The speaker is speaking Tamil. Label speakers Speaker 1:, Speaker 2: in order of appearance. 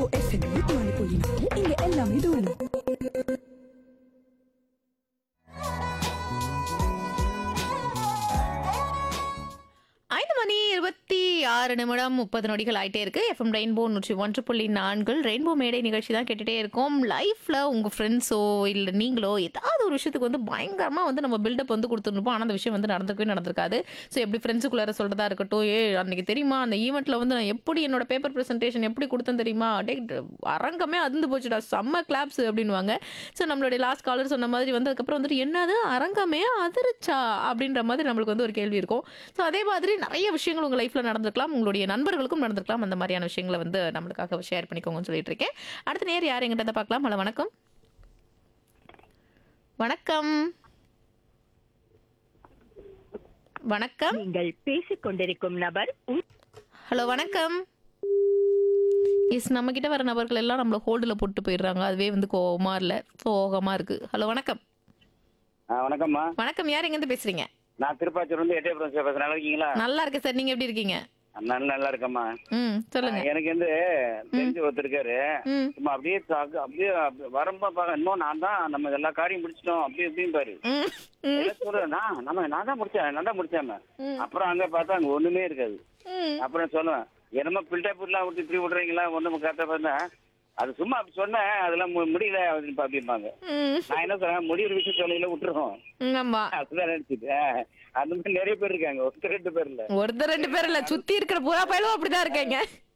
Speaker 1: எஃப்எம் நூத்தி புள்ளி நாலு இங்க எல்லாமே தூரம்
Speaker 2: ஐந்து மணி இருபத்தி ஆறு நிமிடம் முப்பது நொடிகள் ஆயிட்டே இருக்கு எஃப்எம் ரெயின்போ நூற்றி ஒன்று புள்ளி நான்கு ரெயின்போ மேடை நிகழ்ச்சி தான் கேட்டுட்டே இருக்கோம் லைஃப்ல உங்க ஃப்ரெண்ட்ஸோ இல்லை நீங்களோ ஏதாவது ஒரு விஷயத்துக்கு வந்து பயங்கரமா வந்து நம்ம பில்டப் வந்து கொடுத்துருப்போம் ஆனால் அந்த விஷயம் வந்து நடந்திருக்கவே நடந்திருக்காது ஸோ எப்படி ஃப்ரெண்ட்ஸுக்குள்ளார சொல்றதா இருக்கட்டும் ஏ அன்னைக்கு தெரியுமா அந்த ஈவெண்ட்ல வந்து நான் எப்படி என்னோட பேப்பர் ப்ரெசன்டேஷன் எப்படி கொடுத்தேன் தெரியுமா டே அரங்கமே அதிர்ந்து போச்சுடா செம்ம கிளாப்ஸ் அப்படின்வாங்க ஸோ நம்மளுடைய லாஸ்ட் காலர் சொன்ன மாதிரி வந்து அதுக்கப்புறம் வந்துட்டு என்னது அரங்கமே அதிர்ச்சா அப்படின்ற மாதிரி நம்மளுக்கு வந்து ஒரு கேள்வி இருக்கும் ஸோ அதே மாதிரி நிறைய விஷயங்கள் உங்கள் லைஃப்பில் நடந்திருக்கலாம் உங்களுடைய நண்பர்களுக்கும் நடந்திருக்கலாம் அந்த மாதிரியான விஷயங்களை வந்து நம்மளுக்காக ஷேர் பண்ணிக்கோங்கன்னு சொல்லிட்டு இருக்கேன் அடுத்த நேர் யார் எங்கிட்ட இருந்து பார்க்கலாம் ஹலோ வணக்கம் வணக்கம் வணக்கம்
Speaker 3: நீங்கள் பேசிக் கொண்டிருக்கும் நபர் உங்-
Speaker 2: ஹலோ வணக்கம் எஸ் நம்ம கிட்ட வர நபர்கள் எல்லாம் நம்மள ஹோல்டில் போட்டு போயிடுறாங்க அதுவே வந்து கோவமா இல்லை சோகமா இருக்கு ஹலோ வணக்கம்
Speaker 4: ஆ வணக்கம்மா
Speaker 2: வணக்கம் யார் எங்கேருந்து பேசுறீங்க
Speaker 4: நான் திருப்பாச்சூர் வந்து எட்டயபுரம் சார் பேசுறேன் நல்லா இருக்கீங்களா
Speaker 2: நல்லா இருக்கேன் சார் நீங்க எப்படி இருக்கீங்க
Speaker 4: நல்லா நல்லா இருக்கம்மா
Speaker 2: ம் சொல்லுங்க
Speaker 4: எனக்கு வந்து தெரிஞ்சு ஒருத்தர் இருக்காரு
Speaker 2: ம்
Speaker 4: சும்மா அப்படியே தாக்கு- அப்படியே அப்படி வரம்பா பாக்க இன்னும் நான் தான் நம்ம எல்லா காரியம் முடிச்சிட்டோம் அப்படி இப்படியும் பாரு
Speaker 2: ம் ம்
Speaker 4: என்ன சொல்றேன் நான் நம்ம நான் தான் முடிச்சேன் நான் தான் முடிச்சேன்
Speaker 2: ம்.
Speaker 4: அப்புறம் அங்க பார்த்தா அங்க ஒண்ணுமே இருக்காது
Speaker 2: ம்
Speaker 4: அப்புறம் சொல்லுவேன் என்னமோ பில்டப் எல்லாம் விட்டு இப்படி விடுறீங்களா ஒண்ணும் கரெக்டா பார்த்தா அது சும்மா அப்படி சொன்னேன் அதெல்லாம் மு- முடியல அப்படின்னு அப்படிம்பாங்க
Speaker 2: ம்
Speaker 4: நான் என்ன சொல்றேன் முடியிற விஷயம் சொல்லையில விட்டுருவோம்
Speaker 2: ம், ஆமா
Speaker 4: அதுதான் நினைச்சிட்டு ஆ, அந்த மாதிரி நிறைய பேர் இருக்காங்க ஒருத்தர் ரெண்டு பேர் இல்ல
Speaker 2: ஒருத்தர் ரெண்டு பேர் இல்ல சுத்தி இருக்கிற பூரா பயலும் அப்படிதான் இருக்காங்க